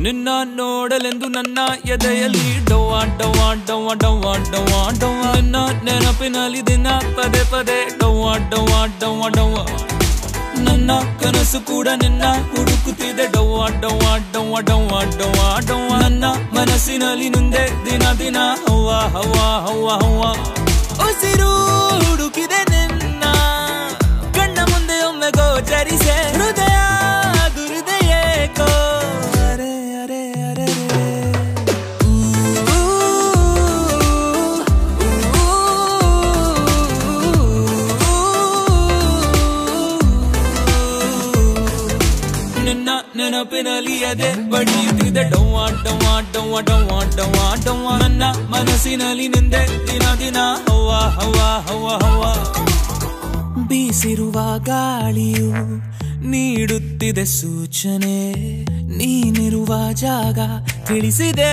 ನಿನ್ನ ನೋಡಲೆಂದು ನನ್ನ ಎದೆಯಲ್ಲಿ ಡವ್ವ ಡವ್ವ ಡವ್ವ ಡವ್ವ ಡವ್ವ ಡವ್ವ ನಿನ್ನ ನೆನಪಿನಲ್ಲಿ ದಿನ ಪದೇ ಪದೇ ಡವ್ವ ಡವ್ವ ಡವ್ವ ಡವ್ವ ನನ್ನ ಕನಸು ಕೂಡ ನಿನ್ನ ಹುಡುಕುತ್ತಿದೆ ಡವ್ವ ಡವ್ವ ಡವ್ವ ಡವ್ವ ಡವ್ವ ಡವ್ವ ನನ್ನ ಮನಸ್ಸಿನಲ್ಲಿ ಮುಂದೆ ದಿನ ದಿನ ಹವ್ವ ಹವ್ವ ಹವ್ವ ಹವ್ವ ಉಸಿರು ಹುಡುಕಿದೆ ನಿನ್ನ ಕಣ್ಣ ಮುಂದೆ ಒಮ್ಮೆ ಗೋಚರಿಸೆ ಹೃದಯ ದುರಿದೆಯ ಏಕೋ ಅರೆ ಅರೆ ಅರೆ ಅರೆ. ಊ, ನಿನ್ನ ನೆನಪಿನಲ್ಲಿ ಎದೆ ಬಡಿಯುತ್ತಿದೆ ಡವ್ವ ಡವ್ವ ಡವ್ವ ಡವ್ವ ಡವ್ವ ಡವ್ವ ನನ್ನ ಮನಸ್ಸಿನಲ್ಲಿ ನಿಂದೆ ದಿನ ದಿನ ಹವ್ವ ಹವ್ವ ಹವ್ವ ಹವ್ವ ಬೀಸಿರುವ ಗಾಳಿಯು ನೀಡುತ್ತಿದೆ ಸೂಚನೆ ನೀನಿರುವ ಜಾಗ ತಿಳಿಸಿದೆ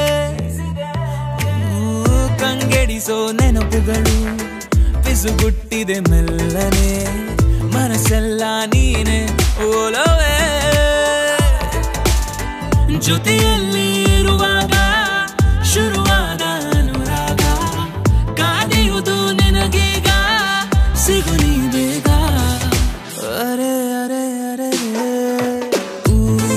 ಊ, ಕಂಗೆಡಿಸೋ ನೆನಪುಗಳು ಪಿಸುಗುಟ್ಟಿದೆ ಮೆಲ್ಲನೆ ಮನಸ್ಸೆಲ್ಲ ನೀನೆ ಓಲವೇ ಜೊತೆಯಲ್ಲಿ ಇರುವಾಗ ಶುರುವಾದ ಅನುರಾಗ ಕಾದೆಯುವುದು ನಿನಗೀಗ ಸಿಗು ನೀ ಬೇಗ ಅರೆ ಅರೆ ಅರೆ ಅರೆ. ಊ,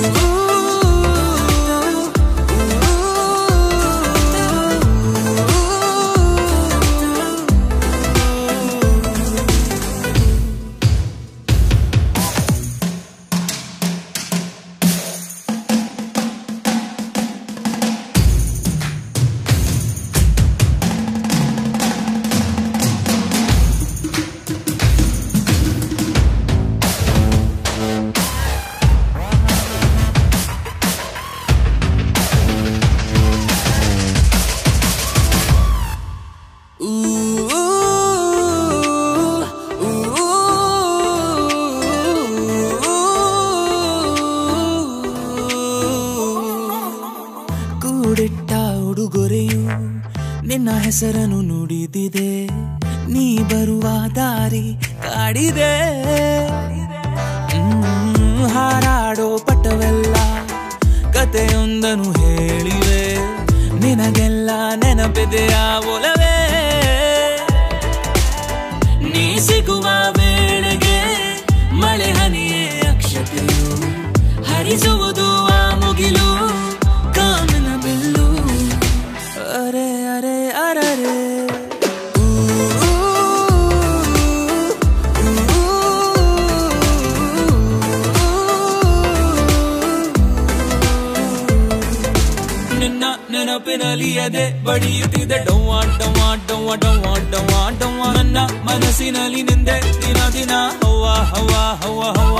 ಕೂಡಿಟ್ಟ ಉಡುಗೊರೆಯು ನಿನ್ನ ಹೆಸರನ್ನು ನುಡಿದಿದೆ ನೀ ಬರುವ ದಾರಿ ಕಾಡಿದೆ ಹ್ಮ್, ಹಾರಾಡೋ ಪಟವೆಲ್ಲ ಕತೆಯೊಂದನು ಹೇಳಿವೆ ನಿನಗೆಲ್ಲ ನೆನಪಿದೆಯ ಒಲವೇ ನೀ ಸಿಗುವ ವೇಳೆಗೆ ಮಳೆ ಹನಿಯೇ ಅಕ್ಷತೆಯು ಹರಿಸುವುದು ಆ ಮುಗಿಲು ಕಾಮನ ಬೆಲ್ಲು ಅರೆ ಅರೆ ಅರರೆ ಊ, ನಿನ್ನ ನೆನಪಿನಲ್ಲಿ ಎದೆ ಬಡಿಯುತ್ತಿದೆ ಡವ್ವ ಡವ್ವ ಡವ್ವ ಡವ್ವ ಡವ್ವ ಡವ್ವ ನನ್ನ ಮನಸ್ಸಿನಲ್ಲಿ ನಿಂದೆ ದಿನ ದಿನ ಹವ್ವ ಹವ್ವ ಹವ್ವ ಹವ್ವ